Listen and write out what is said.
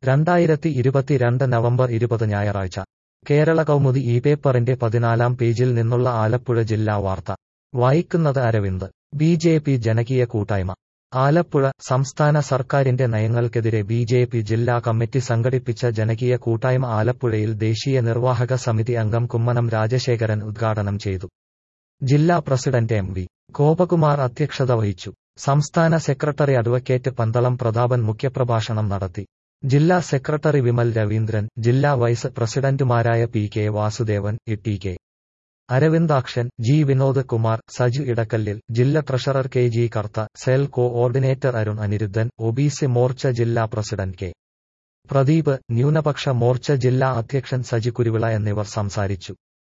രണ്ടായിരത്തി ഇരുപത്തിരണ്ട് നവംബർ ഇരുപത് ഞായറാഴ്ച കേരള കൗമുദി ഈ പേപ്പറിന്റെ പതിനാലാം പേജിൽ നിന്നുള്ള ആലപ്പുഴ ജില്ലാ വാർത്ത വായിക്കുന്നത് അരവിന്ദ് ബി ജെ പി ജനകീയ കൂട്ടായ്മ ആലപ്പുഴ സംസ്ഥാന സർക്കാരിന്റെ നയങ്ങൾക്കെതിരെ ബി ജെ പി ജില്ലാ കമ്മിറ്റി സംഘടിപ്പിച്ച ജനകീയ കൂട്ടായ്മ ആലപ്പുഴയിൽ ദേശീയ നിർവാഹക സമിതി അംഗം കുമ്മനം രാജശേഖരൻ ഉദ്ഘാടനം ചെയ്തു ജില്ലാ പ്രസിഡന്റ് എം വി ഗോപകുമാർ അധ്യക്ഷത വഹിച്ചു സംസ്ഥാന സെക്രട്ടറി അഡ്വക്കേറ്റ് പന്തളം പ്രതാപൻ മുഖ്യപ്രഭാഷണം നടത്തി ജില്ലാ സെക്രട്ടറി വിമൽ രവീന്ദ്രൻ ജില്ലാ വൈസ് പ്രസിഡന്റുമാരായ P K Vasudevan E T K Aravindakshan G Vinod Kumar Saju Edakkallil ജില്ലാ treasurer K G Kartha cell coordinator Arun Aniruddhan OBC Morcha ജില്ലാ പ്രസിഡന്റ് കെ പ്രദീപ് ന്യൂനപക്ഷ മോർച്ച ജില്ലാ അധ്യക്ഷൻ സജി കുരുവിള എന്നിവർ സംസാരിച്ചു